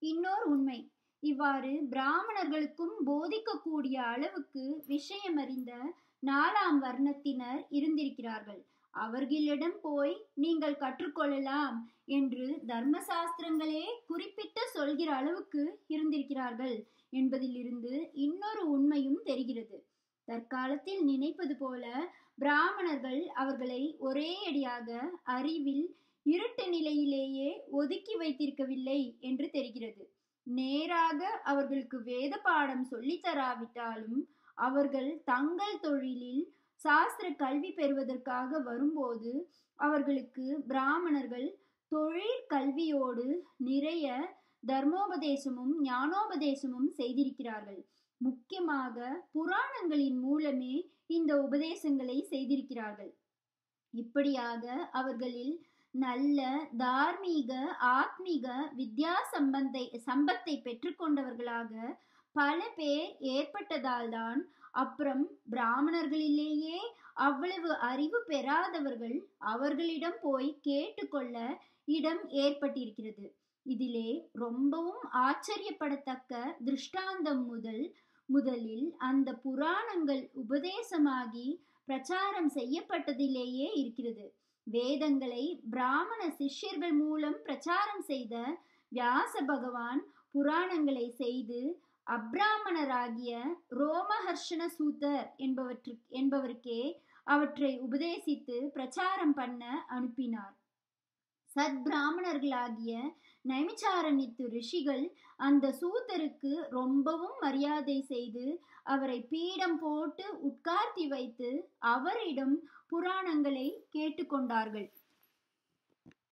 இன்னொரு உண்மை இவ்வாறு பிராமணர்களுக்கும் போதிக்கக்கூடிய அளவுக்கு விஷயமறிந்த நாலாம் வர்ணத்தினர் இருந்திருக்கிறார்கள் அவர்களிடம் போய் நீங்கள் கற்றுக்கொள்ளலாம் என்று தர்மசாஸ்திரங்களே குறிப்பிட்டு சொல்கிற அளவுக்கு இருந்திருக்கிறார்கள் என்பதிலிருந்து இன்னொரு உண்மையும் தெரிகிறது தற்காலத்தில் நினைப்பது போல பிராமணர்கள் அவர்களை ஒரே அடியாக அறிவில் இருட்டு நிலையிலேயே ஒதுக்கி வைத்திருக்கவில்லை என்று தெரிகிறது நேராக அவர்களுக்கு வேத பாடம் சொல்லித்தராவிட்டாலும் அவர்கள் தங்கள் தொழிலில் சாஸ்திர கல்வி பெறுவதற்காக வரும்போது அவர்களுக்கு பிராமணர்கள் தொழில் கல்வியோடு நிறைய தர்மோபதேசமும் ஞானோபதேசமும் செய்திருக்கிறார்கள் முக்கியமாக புராணங்களின் மூலமே இந்த உபதேசங்களை செய்திருக்கிறார்கள் இப்படியாக அவர்களில் நல்ல தார்மீக ஆத்மீக வித்யா சம்பந்தை சம்பத்தை பெற்றுக்கொண்டவர்களாக பல பேர் ஏற்பட்டதால் தான் அப்புறம் பிராமணர்களிலேயே அவ்வளவு அறிவு பெறாதவர்கள் அவர்களிடம் போய் கேட்டுக்கொள்ள இடம் ஏற்பட்டிருக்கிறது இதிலே ரொம்பவும் ஆச்சரியப்படத்தக்க திருஷ்டாந்தம் முதல் முதலில் அந்த புராணங்கள் உபதேசமாகி பிரச்சாரம் செய்யப்பட்டதிலேயே இருக்கிறது வேதங்களை பிராமண சிஷ்யர்கள் மூலம் பிரச்சாரம் செய்த வியாச பகவான் புராணங்களை செய்து அப்ராமணராகிய ரோமஹர்ஷண சூத்தர் என்பவற்று என்பவருக்கே அவற்றை உபதேசித்து பிரச்சாரம் பண்ண அனுப்பினார் சத் பிராமணர்களாகிய நைமிச்சாரணித்து ரிஷிகள் அந்த சூத்தருக்கு ரொம்பவும் மரியாதை செய்து அவரை பீடம் போட்டு உட்கார்த்தி வைத்து அவரிடம் புராணங்களை கேட்டுக்கொண்டார்கள்